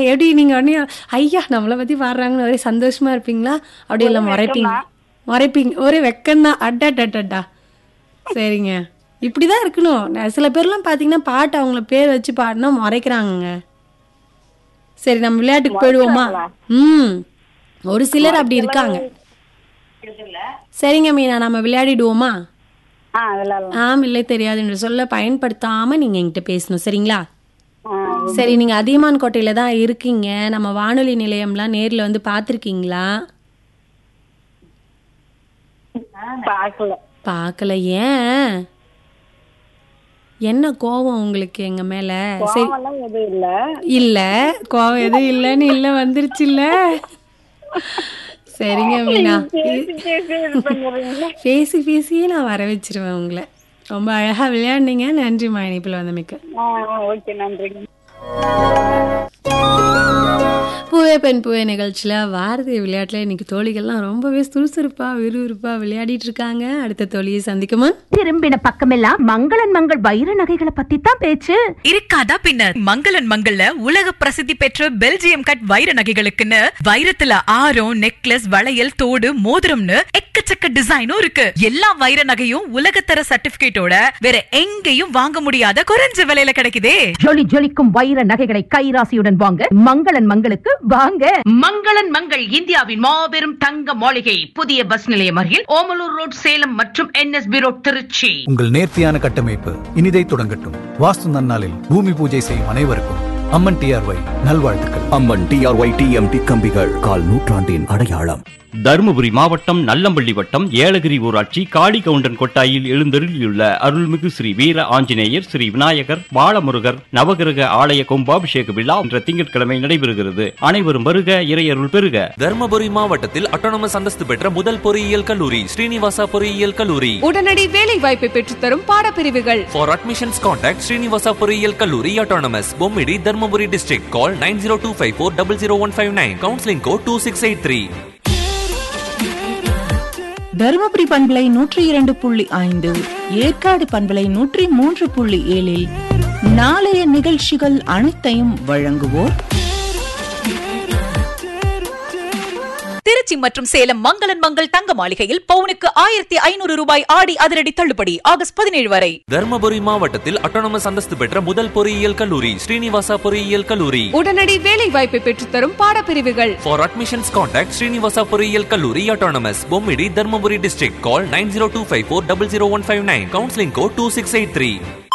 எப்படி நீங்க உடனே ஐயா நம்மளை பத்தி பாடுறாங்கன்னு ஒரே சந்தோஷமா இருப்பீங்களா அப்படி எல்லாம் முறைப்பீங்க முறைப்பீங்க ஒரே வெக்கம்தான் அட்டாட்டா சரிங்க இப்படிதான் இருக்கணும் நான் சில பேர்லாம் பாத்தீங்கன்னா பாட்டு அவங்கள பேர் வச்சு பாடினா முறைக்கிறாங்கங்க சரி நம்ம விளையாட்டுக்கு போயிடுவோமா ம் ஒரு சிலர் அப்படி இருக்காங்க சரிங்க மீனா நம்ம விளையாடிடுவோமா ஆ விளையாடலாம் ஆம் இல்லை தெரியாது என்று சொல்ல பயன்படுத்தாம நீங்க என்கிட்ட பேசணும் சரிங்களா ஆ, சரி நீங்க அதியமான் கோட்டையில தான் இருக்கீங்க நம்ம வானொலி நிலையம்லாம் நேர்ல வந்து பார்த்துருக்கீங்களா பார்க்கல பார்க்கல ஏன் என்ன கோவம் உங்களுக்கு எங்க மேல சரி கோவம்லாம் எதுவும் இல்ல இல்ல கோவம் எதுவும் இல்லைன்னு இல்ல வந்துருச்சு இல்ல சரிங்க மீனா பேசி பேசி இது பண்ணிடுறீங்களா பேசி பேசியே நான் வர வச்சிருவேன் உங்களை ரொம்ப அழகா விளையாடுனீங்க நன்றிம்மா இணைப்பில் வந்தமைக்கு ஆ ஓகே நன்றிங்க பூவே பெண் பூவே நிகழ்ச்சியில் பாரதிய விளையாட்டில் இன்னைக்கு தோழிகள்லாம் ரொம்பவே சுறுசுறுப்பா விறுவிறுப்பா விளையாடிட்டு இருக்காங்க அடுத்த தோழியை சந்திக்குமா திரும்பின பக்கமெல்லாம் மங்களன் மங்கள் வைர நகைகளை பத்தி தான் பேச்சு இருக்காதா பின்னர் மங்களன் மங்கள்ல உலக பிரசித்தி பெற்ற பெல்ஜியம் கட் வைர நகைகளுக்குன்னு வைரத்துல ஆரம் நெக்லஸ் வளையல் தோடு மோதிரம்னு எக்கச்சக்க டிசைனும் இருக்கு எல்லா வைர நகையும் உலகத்தர சர்டிபிகேட்டோட வேற எங்கேயும் வாங்க முடியாத குறைஞ்ச விலையில கிடைக்குதே ஜொலி ஜொலிக்கும் வைர நகைகளை கைராசியுடன் வாங்க மங்களன் மங்களுக்கு வாங்க மங்களன் மங்கள் இந்தியாவின் மாபெரும் தங்க மாளிகை புதிய பஸ் நிலையம் அருகில் ஓமலூர் ரோட் சேலம் மற்றும் என்எஸ்பி ரோட் திருச்சி உங்கள் நேர்த்தியான கட்டமைப்பு இனிதை தொடங்கட்டும் வாஸ்து நன்னாளில் பூமி பூஜை செய்யும் அனைவருக்கும் அம்மன் டிஆர்ஒய் நல்வாழ்த்துக்கள் அம்மன் டிஆர்ஒய் டிஎம்டி கம்பிகள் கால் நூற்றாண்டின் அடையாளம் தருமபுரி மாவட்டம் நல்லம்பள்ளி வட்டம் ஏலகிரி ஊராட்சி காளிகவுண்டன் கொட்டாயில் எழுந்தருளியுள்ள அருள்மிகு ஸ்ரீ வீர ஆஞ்சநேயர் ஸ்ரீ விநாயகர் பாலமுருகர் நவகிரக ஆலய கும்பாபிஷேக விழா என்ற திங்கட்கிழமை நடைபெறுகிறது அனைவரும் வருக இறையருள் பெறுக தர்மபுரி மாவட்டத்தில் அட்டானமஸ் அந்தஸ்து பெற்ற முதல் பொறியியல் கல்லூரி ஸ்ரீனிவாசா பொறியியல் கல்லூரி உடனடி வேலை வாய்ப்பை பெற்றுத்தரும் பாடப்பிரிவுகள் ஃபார் அட்மிஷன்ஸ் கான்டாக்ட் ஸ்ரீனிவாசா பொறியியல் கல்லூரி autonomous Bommidi Dharmapuri district call nine zero two five four double zero one five nine counselling code two six eight three Dharmapuri பண்பலை நூற்றி இரண்டு புள்ளி ஐந்து ஏற்காடு பண்பலை நூற்றி மூன்று புள்ளி ஏழில் நாளைய நிகழ்ச்சிகள் அனைத்தையும் வழங்குவோர் திருச்சி மற்றும் சேலம் மங்களன் மங்கள் தங்க மாளிகையில் பவுனுக்கு ஆயிரத்தி ஐநூறு ரூபாய் ஆடி அதிரடி தள்ளுபடி ஆகஸ்ட் பதினேழு வரை தர்மபுரி மாவட்டத்தில் அட்டானமஸ் அந்தஸ்து பெற்ற முதல் பொறியியல் கல்லூரி ஸ்ரீனிவாசா பொறியியல் கல்லூரி உடனடி வேலை வாய்ப்பை பெற்றுத்தரும் பாடப்பிரிவுகள் ஃபார் அட்மிஷன்ஸ் கான்டாக்ட் ஸ்ரீனிவாசா பொறியியல் கல்லூரி autonomous Bommidi Dharmapuri district call nine zero two five four double zero one five nine counselling code two six eight three